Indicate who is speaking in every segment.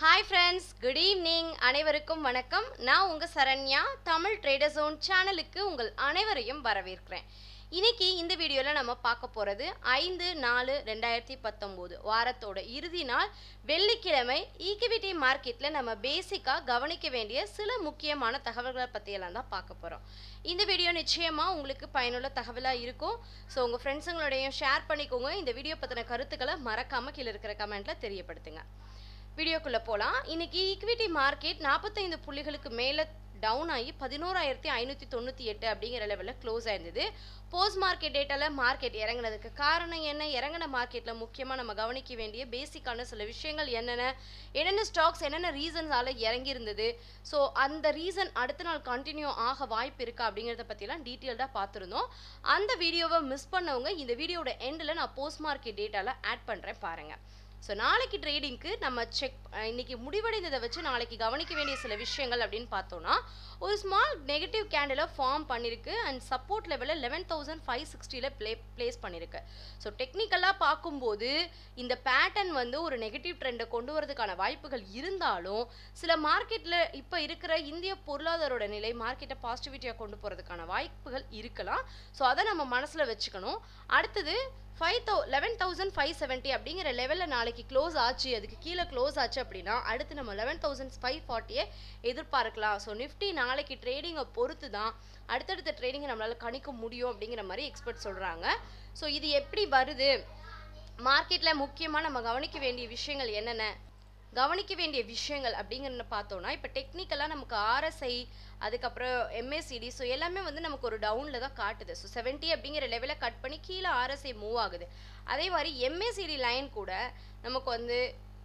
Speaker 1: hi friends good evening அனைவருக்கும் வணக்கம் நான் உங்கள் சரண்யா தமிழ் ட்ரேடர் ஜோன் சேனலுக்கு உங்கள் அனைவரையும் வரவேற்கிறேன் இன்னைக்கு இந்த வீடியோவில் நம்ம பார்க்க போகிறது ஐந்து நாலு ரெண்டாயிரத்தி பத்தொம்போது வாரத்தோட இறுதி நாள் வெள்ளிக்கிழமை ஈக்விட்டி மார்க்கெட்டில் நம்ம பேசிக்காக கவனிக்க வேண்டிய சில முக்கியமான தகவல்களை பற்றியெல்லாம் தான் பார்க்க போகிறோம் இந்த வீடியோ நிச்சயமாக உங்களுக்கு பயனுள்ள தகவலாக இருக்கும் ஸோ உங்கள் ஃப்ரெண்ட்ஸுங்களோடையும் ஷேர் பண்ணிக்கோங்க இந்த வீடியோ பற்றின கருத்துக்களை மறக்காமல் கீழே இருக்கிற கமெண்ட்டில் தெரியப்படுத்துங்க வீடியோக்குள்ளே போகலாம் இன்னைக்கு ஈக்விட்டி மார்க்கெட் நாற்பத்தைந்து புள்ளிகளுக்கு மேலே டவுன் ஆகி பதினோராயிரத்தி ஐநூற்றி தொண்ணூற்றி எட்டு அப்படிங்கிற லெவலில் க்ளோஸ் ஆயிருந்தது போஸ்ட் மார்க்கெட் டேட்டாவில் மார்க்கெட் இறங்குனதுக்கு காரணம் என்ன இறங்கின மார்க்கெட்டில் முக்கியமாக நம்ம கவனிக்க வேண்டிய பேசிக்கான சில விஷயங்கள் என்னென்ன என்னென்ன ஸ்டாக்ஸ் என்னென்ன ரீசன்ஸால் இறங்கியிருந்தது ஸோ அந்த ரீசன் அடுத்த நாள் கண்டினியூ ஆக வாய்ப்பு இருக்கா அப்படிங்கிறத பற்றிலாம் டீட்டெயில்டாக பார்த்துருந்தோம் அந்த வீடியோவை மிஸ் பண்ணவங்க இந்த வீடியோட எண்டில் நான் போஸ்ட் மார்க்கெட் டேட்டாவில் ஆட் பண்ணுறேன் பாருங்கள் ஸோ நாளைக்கு ட்ரேடிங்க்கு நம்ம செக் இன்னைக்கு முடிவடைந்ததை வச்சு நாளைக்கு கவனிக்க வேண்டிய சில விஷயங்கள் அப்படின்னு பார்த்தோம்னா ஒரு ஸ்மால் நெகட்டிவ் கேண்டிலை ஃபார்ம் பண்ணியிருக்கு அண்ட் சப்போர்ட் லெவலில் லெவன் தௌசண்ட் ஃபைவ் சிக்ஸ்டியில் ப்ளே ப்ளேஸ் பண்ணியிருக்கு ஸோ டெக்னிக்கலாக பார்க்கும்போது இந்த பேட்டர்ன் வந்து ஒரு நெகட்டிவ் ட்ரெண்டை கொண்டு வரதுக்கான வாய்ப்புகள் இருந்தாலும் சில மார்க்கெட்டில் இப்போ இருக்கிற இந்திய பொருளாதாரோட நிலை மார்க்கெட்டை பாசிட்டிவிட்டியாக கொண்டு போகிறதுக்கான வாய்ப்புகள் இருக்கலாம் ஸோ அதை நம்ம மனசில் வச்சுக்கணும் அடுத்தது five thou eleven thousand five seventy அப்படிங்கிற லெவலில் நாளைக்கு க்ளோஸ் ஆச்சு அதுக்கு கீழே க்ளோஸ் ஆச்சு அப்படின்னா அடுத்து நம்ம லெவன் தௌசண்ட் ஃபைவ் ஃபார்ட்டியை எதிர்பார்க்கலாம் ஸோ நிஃப்டி நாளைக்கு ட்ரேடிங்கை பொறுத்து தான் அடுத்தடுத்த ட்ரேடிங்கை நம்மளால் கணிக்க முடியும் அப்படிங்கிற மாதிரி எக்ஸ்பர்ட் சொல்கிறாங்க ஸோ இது எப்படி வருது மார்க்கெட்டில் முக்கியமாக நம்ம கவனிக்க வேண்டிய விஷயங்கள் என்னென்ன கவனிக்க வேண்டிய விஷயங்கள் அப்படிங்கிறத பார்த்தோன்னா இப்போ டெக்னிக்கலாக நமக்கு ஆர்எஸ்ஐ அதுக்கப்புறம் எம்ஏசிடி ஸோ எல்லாமே வந்து நமக்கு ஒரு டவுனில் தான் காட்டுது ஸோ செவன்ட்டி அப்படிங்கிற லெவலில் கட் பண்ணி கீழே ஆர்எஸ்ஐ மூவ் ஆகுது அதே மாதிரி எம்ஏசிடி லைன் கூட நமக்கு வந்து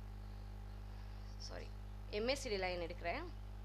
Speaker 1: சாரி எம்ஏசிடி லைன் எடுக்கிறேன்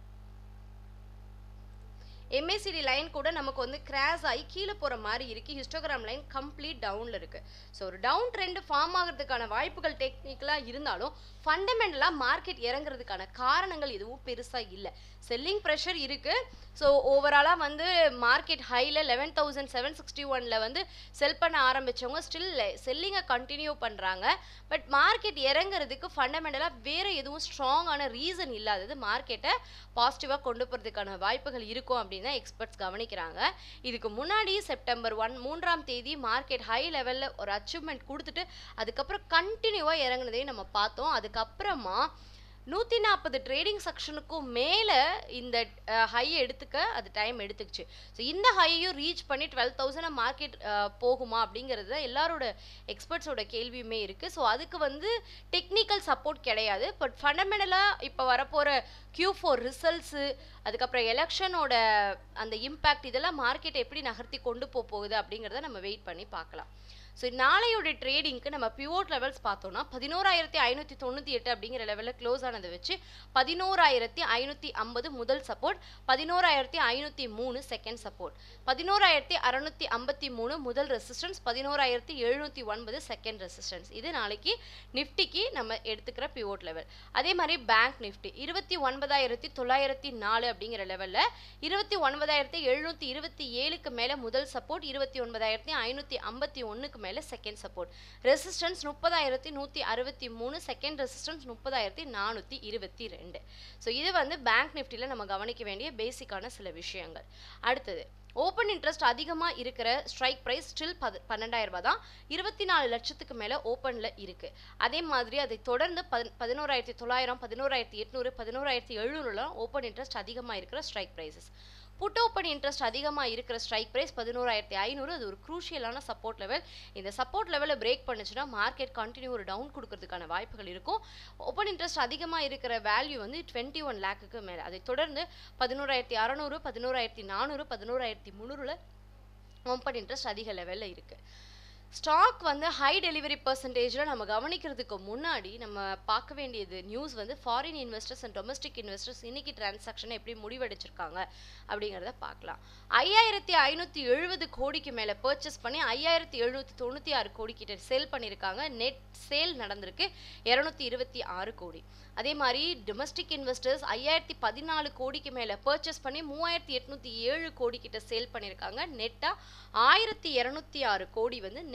Speaker 1: எம்ஏசிடி லைன் கூட நமக்கு வந்து கிராஸ் ஆகி கீழே போகிற மாதிரி இருக்குது ஹிஸ்டோகிராம் லைன் கம்ப்ளீட் டவுனில் இருக்குது ஸோ ஒரு டவுன் ட்ரெண்ட் ஃபார்ம் ஆகிறதுக்கான வாய்ப்புகள் டெக்னிக்கலாக இருந்தாலும் ஃபண்டமெண்டலாக மார்க்கெட் இறங்குறதுக்கான காரணங்கள் எதுவும் பெருசாக இல்லை செல்லிங் ப்ரெஷர் இருக்குது ஸோ ஓவராலாக வந்து மார்க்கெட் ஹையில் லெவன் தௌசண்ட் செவன் சிக்ஸ்டி ஒனில் வந்து செல் பண்ண ஆரம்பித்தவங்க ஸ்டில் செல்லிங்கை கண்டினியூ பண்ணுறாங்க பட் மார்க்கெட் இறங்குறதுக்கு ஃபண்டமெண்டலாக வேறு எதுவும் ஸ்ட்ராங்கான ரீசன் இல்லாதது மார்க்கெட்டை பாசிட்டிவாக கொண்டு போகிறதுக்கான வாய்ப்புகள் இருக்கும் அப்படின்னு தான் எக்ஸ்பர்ட்ஸ் கவனிக்கிறாங்க இதுக்கு முன்னாடி செப்டம்பர் ஒன் மூன்றாம் தேதி மார்க்கெட் ஹை லெவலில் ஒரு அச்சீவ்மெண்ட் கொடுத்துட்டு அதுக்கப்புறம் கண்டினியூவாக இறங்குனதையும் நம்ம பார்த்தோம் அதுக்கப்புறமா நூற்றி நாற்பது ட்ரேடிங் செக்ஷனுக்கும் மேலே இந்த ஹை எடுத்துக்க அது டைம் எடுத்துக்கிச்சு ஸோ இந்த ஹையும் ரீச் பண்ணி டுவெல் தௌசண்ட் மார்க்கெட் போகுமா அப்படிங்கிறது தான் எல்லாரோட எக்ஸ்பர்ட்ஸோட கேள்வியுமே இருக்குது ஸோ அதுக்கு வந்து டெக்னிக்கல் சப்போர்ட் கிடையாது பட் ஃபண்டமெண்டலாக இப்போ வரப்போகிற கியூ ஃபோர் ரிசல்ட்ஸு அதுக்கப்புறம் எலெக்ஷனோட அந்த இம்பேக்ட் இதெல்லாம் மார்க்கெட்டை எப்படி நகர்த்தி கொண்டு போக போகுது அப்படிங்கிறத நம்ம வெயிட் பண்ணி பார்க்கலாம் ஸோ நாளையோட ட்ரேடிங்க்கு நம்ம பிவோட் லெவல்ஸ் பார்த்தோம்னா பதினோராயிரத்தி ஐநூற்றி தொண்ணூற்றி எட்டு அப்படிங்கிற லெவலில் க்ளோஸ் ஆனதை வச்சு பதினோராயிரத்தி ஐநூற்றி ஐம்பது முதல் சப்போர்ட் பதினோராயிரத்தி ஐநூற்றி மூணு செகண்ட் சப்போர்ட் பதினோராயிரத்தி அறநூற்றி ஐம்பத்தி மூணு முதல் ரெசிஸ்டன்ஸ் பதினோராயிரத்தி எழுநூற்றி ஒன்பது செகண்ட் ரெசிஸ்டன்ஸ் இது நாளைக்கு நிஃப்டிக்கு நம்ம எடுத்துக்கிற பிவோட் லெவல் அதே மாதிரி பேங்க் நிஃப்டி இருபத்தி ஒன்பதாயிரத்தி தொள்ளாயிரத்தி நாலு அப்படிங்கிற லெவலில் இருபத்தி ஒன்பதாயிரத்தி எழுநூற்றி இருபத்தி ஏழுக்கு மேலே முதல் சப்போர்ட் இருபத்தி ஒன்பதாயிரத்தி ஐநூற்றி ஐம்பத்தி ஒன்றுக்கு மேலே செகண்ட் சப்போர்ட் ரெசிஸ்டன்ஸ் முப்பதாயிரத்தி நூற்றி அறுபத்தி மூணு செகண்ட் ரெசிஸ்டன்ஸ் முப்பதாயிரத்தி நானூற்றி இருபத்தி ரெண்டு ஸோ இது வந்து பேங்க் நிஃப்டியில் நம்ம கவனிக்க வேண்டிய பேசிக்கான சில விஷயங்கள் அடுத்தது ஓப்பன் இன்ட்ரெஸ்ட் அதிகமாக இருக்கிற ஸ்ட்ரைக் ப்ரைஸ் ஸ்டில் பது பன்னெண்டாயிரம் ரூபாய் தான் இருபத்தி நாலு லட்சத்துக்கு மேலே ஓப்பனில் இருக்குது அதே மாதிரி அதை தொடர்ந்து பதி பதினோராயிரத்தி தொள்ளாயிரம் பதினோராயிரத்தி எட்நூறு பதினோராயிரத்தி எழுநூறுலாம் ஓப்பன் இன்ட்ரெஸ்ட் அதிகமாக இருக்கிற strike prices put open interest அதிகமாக இருக்கிற ஸ்ட்ரைக் ப்ரைஸ் பதினோராயிரத்தி ஐநூறு அது ஒரு குரூஷியலான சப்போர்ட் லெவல் இந்த சப்போர்ட் லெவலை பிரேக் பண்ணுச்சுன்னா மார்க்கெட் கண்டினியூ ஒரு டவுன் கொடுக்கறதுக்கான வாய்ப்புகள் இருக்கும் ஓப்பன் இன்ட்ரெஸ்ட் அதிகமாக இருக்கிற வேல்யூ வந்து டுவெண்ட்டி ஒன் லேக்குக்கு மேலே அதை தொடர்ந்து பதினோராயிரத்தி அறநூறு பதினோராயிரத்தி நானூறு பதினோராயிரத்தி முந்நூறுல ஓப்பன் இன்ட்ரெஸ்ட் அதிக லெவலில் இருக்குது ஸ்டாக் வந்து ஹை டெலிவரி பர்சன்டேஜில் நம்ம கவனிக்கிறதுக்கு முன்னாடி நம்ம பார்க்க வேண்டியது நியூஸ் வந்து foreign investors and domestic investors இன்னைக்கு டிரான்சாக்ஷனை எப்படி முடிவெடுச்சிருக்காங்க அப்படிங்கிறத பார்க்கலாம் ஐயாயிரத்தி ஐநூற்றி எழுபது கோடிக்கு மேலே பர்ச்சேஸ் பண்ணி ஐயாயிரத்தி எழுநூற்றி தொண்ணூற்றி ஆறு கோடி கிட்ட சேல் பண்ணியிருக்காங்க நெட் சேல் நடந்திருக்கு இரநூத்தி இருபத்தி ஆறு கோடி அதே மாதிரி டொமஸ்டிக் இன்வெஸ்டர்ஸ் ஐயாயிரத்தி பதினாலு கோடிக்கு மேலே பர்ச்சேஸ் பண்ணி மூவாயிரத்தி எட்நூற்றி ஏழு கோடி கிட்ட சேல் பண்ணியிருக்காங்க நெட்டாக ஆயிரத்தி இரநூத்தி ஆறு கோடி வந்து நெட்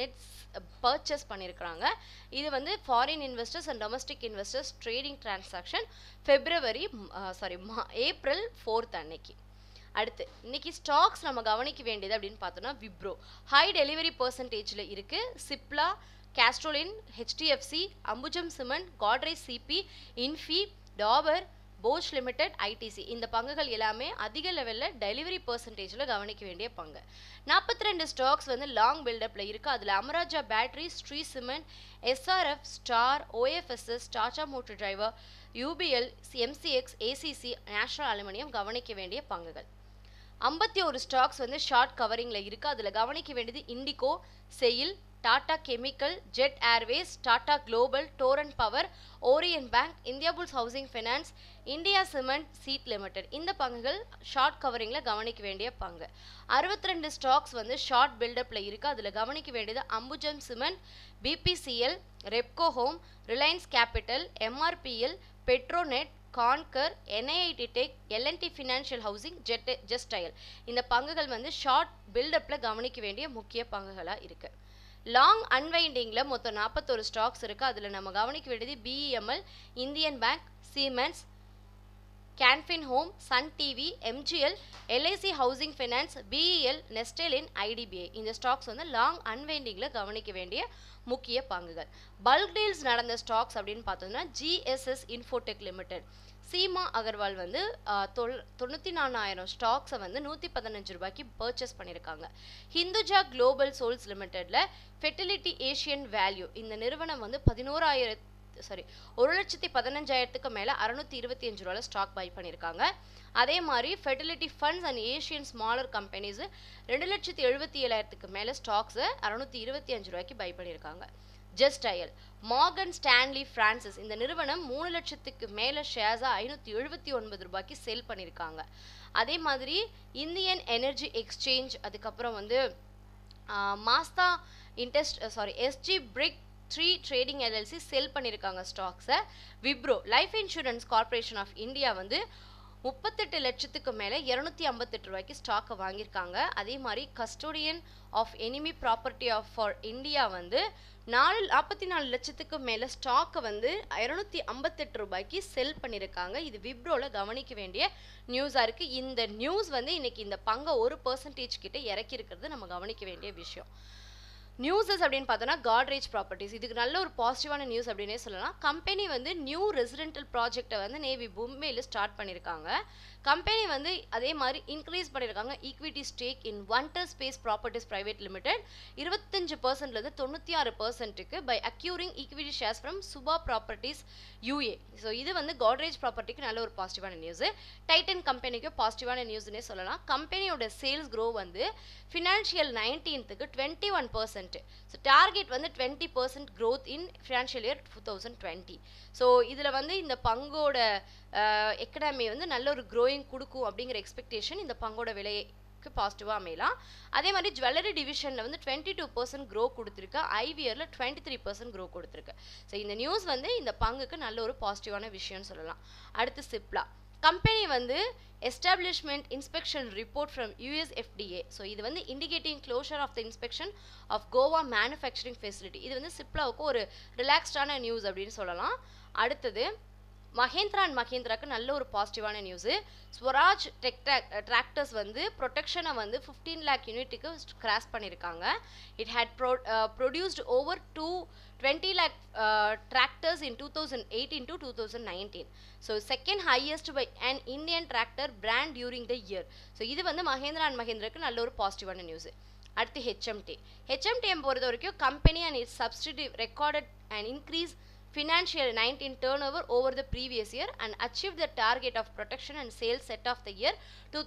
Speaker 1: லிமிடெட் பர்ச்சேஸ் பண்ணியிருக்கிறாங்க இது வந்து foreign investors and domestic investors trading transaction February sorry April fourth அன்னைக்கு அடுத்து இன்னைக்கு ஸ்டாக்ஸ் நம்ம கவனிக்க வேண்டியது அப்படின்னு பார்த்தோம்னா விப்ரோ ஹை டெலிவரி பர்சன்டேஜில் இருக்கு சிப்லா கேஸ்ட்ரோலின் HDFC Ambuja cement Godrej CP Infy Dabur Bosch limited ITC இந்த பங்குகள் எல்லாமே அதிக லெவலில் டெலிவரி பர்சன்டேஜில் கவனிக்க வேண்டிய பங்கு நாற்பத்தி ரெண்டு ஸ்டாக்ஸ் வந்து லாங் பில்டப்பில் இருக்குது அதில் Amara Raja battery Shree cement SRF star OFSS Tata motor driver UPL MCX ACC national aluminium கவனிக்க வேண்டிய பங்குகள் ஐம்பத்தி ஒரு ஸ்டாக்ஸ் வந்து ஷார்ட் கவரிங்கில் இருக்குது அதில் கவனிக்க வேண்டியது IndiGo SAIL Tata chemical Jet Airways Tata global Torrent power oriental bank India bulls housing finance India cement CEAT limited இந்த பங்குகள் ஷார்ட் கவரிங்கில் கவனிக்க வேண்டிய பங்கு அறுபத்தி ரெண்டு ஸ்டாக்ஸ் வந்து ஷார்ட் பில்டப்பில் இருக்குது அதில் கவனிக்க வேண்டியது Ambuja cement BPCL Repco home Reliance capital MRPL Petronet Concor NIIT tech L and T financial housing jet ஜெஸ்டைல் இந்த பங்குகள் வந்து ஷார்ட் பில்டப்பில் கவனிக்க வேண்டிய முக்கிய பங்குகளாக இருக்குது லாங் அன்வைண்டிங்கில் மொத்தம் நாற்பத்தொரு ஸ்டாக்ஸ் இருக்குது அதில் நம்ம கவனிக்க வேண்டியது BEML Indian bank Siemens Canfin home Sun TV MGL LIC housing finance BEL நெஸ்டெலின் ஐடிபிஐ இந்த ஸ்டாக்ஸ் வந்து லாங் அன்வைண்டிங்கில் கவனிக்க வேண்டிய முக்கிய பங்குகள் பல்க் டீல்ஸ் நடந்த ஸ்டாக்ஸ் அப்படின்னு பார்த்தோம்னா GSS Infotech limited Seema Agarwal வந்து தொல் தொண்ணூற்றி நாலாயிரம் ஸ்டாக்ஸை வந்து நூற்றி பதினஞ்சு ரூபாய்க்கு பர்ச்சேஸ் பண்ணியிருக்காங்க ஹிந்துஜா குளோபல் சோல்ஸ் லிமிட்டெடில் ஃபெர்டிலிட்டி ஏஷியன் வேல்யூ இந்த நிறுவனம் வந்து பதினோராயிரத்து சாரி ஒரு லட்சத்தி பதினஞ்சாயிரத்துக்கு மேலே அறுநூத்தி இருபத்தி அஞ்சு ரூபாயில் ஸ்டாக் பை பண்ணியிருக்காங்க அதே மாதிரி fertility funds and Asian smaller companies ரெண்டு லட்சத்தி எழுபத்தி ஏழாயிரத்துக்கு மேலே ஸ்டாக்ஸை அறுநூத்தி இருபத்தி அஞ்சு ரூபாய்க்கு பை பண்ணியிருக்காங்க ஜஸ்ட் அயல் மார்கன் ஸ்டான்லி பிரான்சிஸ் இந்த நிறுவனம் மூணு லட்சத்துக்கு மேலே ஷேர்ஸாக ஐநூற்றி எழுபத்தி ஒன்பது ரூபாய்க்கு செல் பண்ணியிருக்காங்க அதே மாதிரி இந்தியன் எனர்ஜி எக்ஸ்சேஞ்ச் அதுக்கப்புறம் வந்து மாஸ்தா இன்டெஸ்ட் சாரி எஸ்ஜி பிரிக் த்ரீ ட்ரேடிங் எல்எல்சி செல் பண்ணியிருக்காங்க ஸ்டாக்ஸை Wipro life insurance corporation of India வந்து முப்பத்தெட்டு லட்சத்துக்கு மேலே இரநூத்தி ஐம்பத்தெட்டு ரூபாய்க்கு ஸ்டாக்கை வாங்கியிருக்காங்க அதே மாதிரி custodian of enemy property of for India வந்து நாலு நாற்பத்தி நாலு லட்சத்துக்கு மேலே ஸ்டாக்கை வந்து இரநூத்தி ஐம்பத்தெட்டு ரூபாய்க்கு செல் பண்ணியிருக்காங்க இது விப்ரோவில் கவனிக்க வேண்டிய நியூஸாக இருக்குது இந்த நியூஸ் வந்து இன்னைக்கு இந்த பங்கை ஒரு பர்சன்டேஜ் கிட்ட இறக்கி இருக்கிறது நம்ம கவனிக்க வேண்டிய விஷயம் நியூஸஸ் அப்படின்னு பார்த்தோன்னா காட்ரேஜ் ப்ராப்பர்ட்டிஸ் இதுக்கு நல்ல ஒரு பாசிட்டிவான நியூஸ் அப்படின்னே சொல்லலாம் கம்பெனி வந்து நியூ ரெசிடென்டல் ப்ராஜெக்டை வந்து நேவி மும்பையில் ஸ்டார்ட் பண்ணியிருக்காங்க கம்பெனி வந்து அதே மாதிரி இன்க்ரீஸ் பண்ணியிருக்காங்க equity stake in wonder space properties private limited இருபத்தஞ்சு பர்சன்ட்லேருந்து தொண்ணூற்றி ஆறு பர்சன்ட்டுக்கு by acquiring equity shares from Shubha properties UA so இது வந்து காட்ரேஜ் ப்ராப்பர்ட்டிக்கு நல்ல ஒரு பாசிட்டிவான நியூஸ் டைட்டன் கம்பெனிக்கு பாசிட்டிவான நியூஸ்னே சொல்லலாம் கம்பெனியோட சேல்ஸ் க்ரோ வந்து ஃபினான்ஷியல் நைன்டீன்த்துக்கு twenty one percent so target வந்து twenty percent growth in financial year two thousand twenty so இதில் வந்து இந்த பங்கோட எக்கனாமி வந்து நல்ல ஒரு க்ரோயிங் கொடுக்கும் அப்படிங்கிற எக்ஸ்பெக்டேஷன் இந்த பங்கோட விலைக்கு பாசிட்டிவாக அமையலாம் அதே மாதிரி ஜுவல்லரி டிவிஷனில் வந்து டுவெண்ட்டி டூ பர்சன்ட் க்ரோ கொடுத்துருக்கு ஐவியரில் டுவெண்ட்டி த்ரீ பர்சன்ட் க்ரோ கொடுத்துருக்கு ஸோ இந்த நியூஸ் வந்து இந்த பங்குக்கு நல்ல ஒரு பாசிட்டிவான விஷயம்னு சொல்லலாம் அடுத்து சிப்லா கம்பெனி வந்து establishment inspection report from USFDA so இது வந்து indicating closure of the inspection of Goa manufacturing facility இது வந்து சிப்லாவுக்கு ஒரு ரிலாக்ஸ்டான நியூஸ் அப்படின்னு சொல்லலாம் அடுத்தது மஹேந்திரா அண்ட் மஹேந்திராக்கு நல்ல ஒரு பாசிட்டிவான நியூஸு ஸ்வராஜ் டெக் டிராக்டர்ஸ் வந்து ப்ரொடெக்ஷனை வந்து ஃபிஃப்டீன் லேக் யூனிட்டுக்கு கிராஸ் பண்ணியிருக்காங்க it had pro produced over two twenty lakh tractors in two thousand eighteen to two thousand nineteen so second highest by and Indian tractor brand during the year so இது வந்து Mahindra and மஹேந்திராக்கு நல்ல ஒரு பாசிட்டிவான news அடுத்து HMT HMTM பொறுத்த வரைக்கும் company and its subsidy recorded and increase financial 19 turnover over the previous year and achieved the target of protection and sales set of the year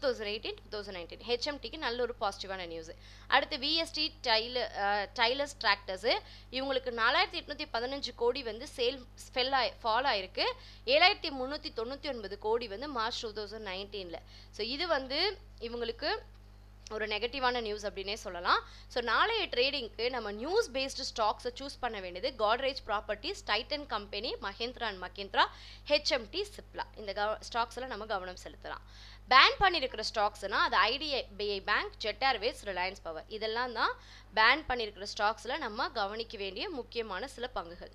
Speaker 1: 2018-2019 ஹெச்எம்டிக்கு நல்ல ஒரு பாசிட்டிவான நியூஸ் அடுத்து விஎஸ்டி டைல டைலர்ஸ் டிராக்டர்ஸு இவங்களுக்கு நாலாயிரத்தி எட்நூற்றி பதினஞ்சு கோடி வந்து சேல் ஃபெல் ஆய் ஃபால் ஆயிருக்கு ஏழாயிரத்தி முந்நூற்றி தொண்ணூற்றி ஒன்பது கோடி வந்து மார்ச் டூ தௌசண்ட் நைன்டீனில் ஸோ இது வந்து இவங்களுக்கு ஒரு நெகட்டிவான நியூஸ் அப்படின்னே சொல்லலாம் ஸோ நாளைய ட்ரேடிங்க்கு நம்ம நியூஸ் பேஸ்டு ஸ்டாக்ஸை சூஸ் பண்ண வேண்டியது Godrej properties Titan company Mahindra and Mahindra HMT Cipla இந்த கவ ஸ்டாக்ஸில் நம்ம கவனம் செலுத்தலாம் பேன் பண்ணியிருக்கிற ஸ்டாக்ஸ்னா அது IDBI bank Jet Airways Reliance power இதெல்லாம் தான் பேன் பண்ணியிருக்கிற ஸ்டாக்ஸில் நம்ம கவனிக்க வேண்டிய முக்கியமான சில பங்குகள்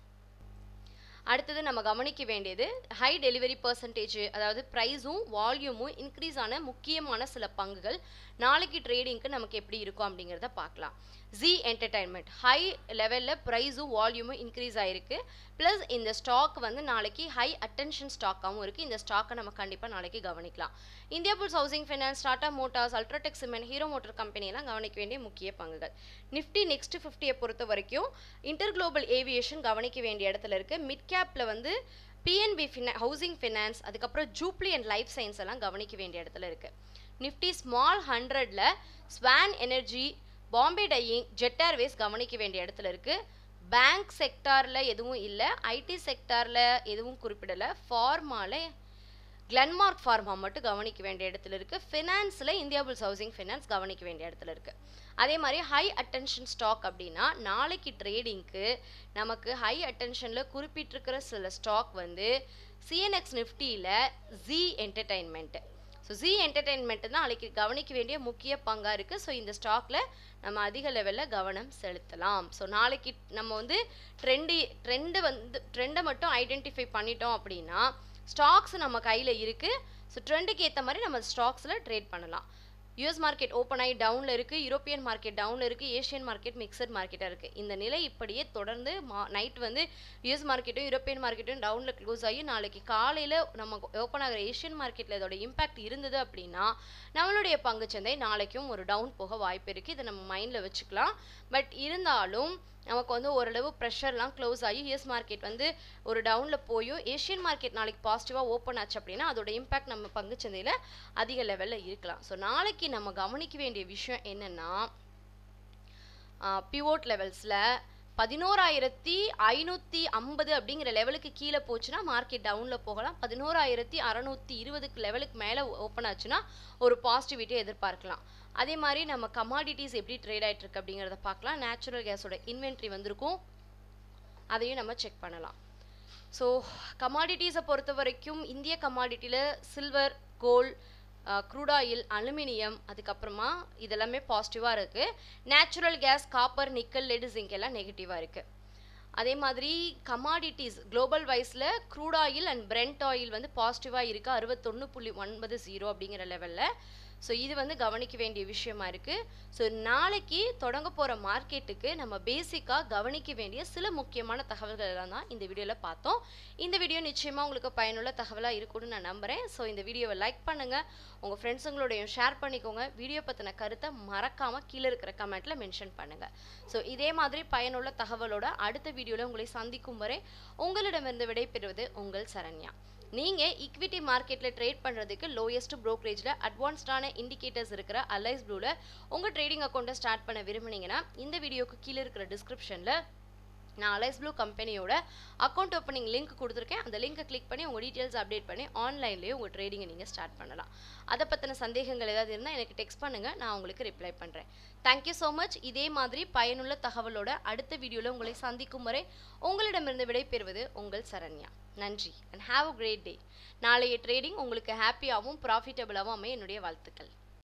Speaker 1: அடுத்தது நம்ம கவனிக்க வேண்டியது ஹை டெலிவரி பர்சன்டேஜ் அதாவது ப்ரைஸும் வால்யூமும் இன்க்ரீஸ் ஆன முக்கியமான சில பங்குகள் நாளைக்கு ட்ரேடிங்க்கு நமக்கு எப்படி இருக்கும் அப்படிங்கிறத பார்க்கலாம் ஜி என்டர்டைன்மெண்ட் ஹை லெவலில் ப்ரைஸும் வால்யூமும் இன்க்ரீஸ் ஆயிருக்கு ப்ளஸ் இந்த ஸ்டாக் வந்து நாளைக்கு ஹை அட்டென்ஷன் ஸ்டாக்காகவும் இருக்குது இந்த ஸ்டாக்கை நம்ம கண்டிப்பாக நாளைக்கு கவனிக்கலாம் India bulls housing finance Tata motors UltraTech cement Hero motor கம்பெனியெல்லாம் கவனிக்க வேண்டிய முக்கிய பங்குகள் நிஃப்டி நெக்ஸ்ட் ஃபிஃப்டியை பொறுத்த வரைக்கும் இன்டர் குளோபல் ஏவியேஷன் கவனிக்க வேண்டிய இடத்துல இருக்குது மிட் கேப்பில் வந்து பிஎன்பி ஃபினா ஹவுசிங் ஃபினான்ஸ் அதுக்கப்புறம் ஜூப்ளி அண்ட் லைஃப் சயின்ஸ் எல்லாம் கவனிக்க வேண்டிய இடத்துல இருக்குது நிஃப்டி ஸ்மால் ஹண்ட்ரடில் Swan energy Bombay dyeing Jet Airways கவனிக்க வேண்டிய இடத்துல இருக்குது பேங்க் செக்டாரில் எதுவும் இல்லை ஐடி செக்டாரில் எதுவும் குறிப்பிடலை ஃபார்மாவில் கிளன்மார்க் ஃபார்மா மட்டும் கவனிக்க வேண்டிய இடத்துல இருக்குது ஃபினான்ஸில் இந்தியா புல்ஸ் ஹவுசிங் ஃபினான்ஸ் கவனிக்க வேண்டிய இடத்துல இருக்குது அதே மாதிரி ஹை அட்டென்ஷன் ஸ்டாக் அப்படின்னா நாளைக்கு ட்ரேடிங்க்கு நமக்கு ஹை அட்டென்ஷனில் குறிப்பிட்டிருக்கிற சில ஸ்டாக் வந்து சிஎன்எக்ஸ் நிஃப்டியில் Zee entertainment so Zee entertainment தான் நாளைக்கு கவனிக்க வேண்டிய முக்கிய பங்காக இருக்குது ஸோ இந்த ஸ்டாக்ல நம்ம அதிக லெவலில் கவனம் செலுத்தலாம் ஸோ நாளைக்கு நம்ம வந்து ட்ரெண்டு ட்ரெண்டு வந்து ட்ரெண்டை மட்டும் ஐடென்டிஃபை பண்ணிட்டோம் அப்படின்னா ஸ்டாக்ஸ் நம்ம கையில் இருக்குது ஸோ ட்ரெண்டுக்கு ஏற்ற மாதிரி நம்ம ஸ்டாக்ஸில் ட்ரேட் பண்ணலாம் யூஎஸ் மார்க்கெட் ஓப்பன் ஆகி டவுனில் இருக்குது யூரோப்பியன் மார்க்கெட் டவுனில் இருக்குது ஏஷியன் மார்க்கெட் மிக்சட் மார்க்கெட்டாக இருக்குது இந்த நிலை இப்படியே தொடர்ந்து மா நைட் வந்து யூஎஸ் மார்க்கெட்டும் யூரோப்பியன் மார்க்கெட்டும் டவுனில் க்ளோஸ் ஆகி நாளைக்கு காலையில் நம்ம ஓப்பன் ஆகிற ஏஷியன் மார்க்கெட்டில் இதோட இம்பாக்ட் இருந்தது அப்படின்னா நம்மளுடைய பங்குச்சந்தை நாளைக்கும் ஒரு டவுன் போக வாய்ப்பு இருக்குது இதை நம்ம மைண்டில் வச்சுக்கலாம் பட் இருந்தாலும் நமக்கு வந்து ஓரளவு ப்ரெஷர்லாம் க்ளோஸ் ஆகி யூஎஸ் மார்க்கெட் வந்து ஒரு டவுனில் போயும் ஏஷியன் மார்க்கெட் நாளைக்கு பாசிட்டிவாக ஓப்பன் ஆச்சு அப்படின்னா அதோட இம்பாக்ட் நம்ம பங்குச்சந்தையில் அதிக லெவலில் இருக்கலாம் ஸோ நாளைக்கு நம்ம கவனிக்க வேண்டிய விஷயம் என்னென்னா பிவோட் லெவல்ஸில் பதினோராயிரத்தி ஐநூற்றி ஐம்பது அப்படிங்கிற லெவலுக்கு கீழே போச்சுன்னா மார்க்கெட் டவுனில் போகலாம் பதினோராயிரத்தி அறநூற்றி இருபதுக்கு லெவலுக்கு மேலே ஓப்பன் ஆச்சுன்னா ஒரு பாசிட்டிவிட்டியை எதிர்பார்க்கலாம் அதே மாதிரி நம்ம கமாடிட்டிஸ் எப்படி ட்ரேட் ஆகிட்டு இருக்கு அப்படிங்கிறத பார்க்கலாம் நேச்சுரல் கேஸோட இன்வென்ட்ரி வந்திருக்கும் அதையும் நம்ம செக் பண்ணலாம் ஸோ கமாடிட்டிஸை பொறுத்த வரைக்கும் இந்திய கமாடிட்டியில் silver gold crude oil aluminium அதுக்கப்புறமா இதெல்லாமே பாசிட்டிவாக இருக்குது natural gas copper nickel lead zinc எல்லாம் நெகட்டிவாக இருக்குது அதே மாதிரி கமாடிட்டிஸ் குளோபல் வைஸில் crude oil and Brent oil வந்து பாசிட்டிவாக இருக்குது அறுபத்தொன்று புள்ளி ஒன்பது ஜீரோ அப்படிங்கிற லெவலில் ஸோ இது வந்து கவனிக்க வேண்டிய விஷயமா இருக்குது ஸோ நாளைக்கு தொடங்க போகிற மார்க்கெட்டுக்கு நம்ம பேசிக்காக கவனிக்க வேண்டிய சில முக்கியமான தகவல்கள் எல்லாம் தான் இந்த வீடியோவில் பார்த்தோம் இந்த வீடியோ நிச்சயமாக உங்களுக்கு பயனுள்ள தகவலாக இருக்கும்னு நான் நம்புகிறேன் ஸோ இந்த வீடியோவை லைக் பண்ணுங்கள் உங்கள் ஃப்ரெண்ட்ஸுங்களோடையும் ஷேர் பண்ணிக்கோங்க வீடியோ பற்றின கருத்தை மறக்காமல் கீழே இருக்கிற கமெண்ட்டில் மென்ஷன் பண்ணுங்கள் ஸோ இதே மாதிரி பயனுள்ள தகவலோட அடுத்த வீடியோவில் உங்களை சந்திக்கும் வரை உங்களிடமிருந்து விடைபெறுவது உங்கள் சரண்யா நீங்கள் ஈக்விட்டி மார்க்கெட்டில் ட்ரேட் பண்ணுறதுக்கு லோயஸ்ட் ப்ரோக்கரேஜில் அட்வான்ஸ்டான இண்டிகேட்டர்ஸ் இருக்கிற அலைஸ் ப்ளூவில் உங்கள் ட்ரேடிங் அக்கௌண்ட்டை ஸ்டார்ட் பண்ண விரும்புனீங்கன்னா இந்த வீடியோக்கு கீழே இருக்கிற டிஸ்கிரிப்ஷனில் நான் அலைஸ் ப்ளூ கம்பெனியோட அக்கௌண்ட் ஓப்பனிங் லிங்க் கொடுத்துருக்கேன் அந்த லிங்கை கிளிக் பண்ணி உங்கள் டீட்டெயில்ஸ் அப்டேட் பண்ணி ஆன்லைன்லேயே உங்கள் ட்ரேடிங்கை நீங்கள் ஸ்டார்ட் பண்ணலாம் அதை பற்றின சந்தேகங்கள் ஏதாவது இருந்தால் எனக்கு டெக்ஸ்ட் பண்ணுங்கள் நான் உங்களுக்கு ரிப்ளை பண்ணுறேன் தேங்க்யூ ஸோ மச் இதே மாதிரி பயனுள்ள தகவலோட அடுத்த வீடியோவில் உங்களை சந்திக்கும் வரை உங்களிடமிருந்து விடைபெறுவது உங்கள் சரண்யா நன்றி and have a great day நாளைய ட்ரேடிங் உங்களுக்கு ஹாப்பியாகவும் ப்ராஃபிட்டபிளாகவும் அமைய என்னுடைய வாழ்த்துக்கள்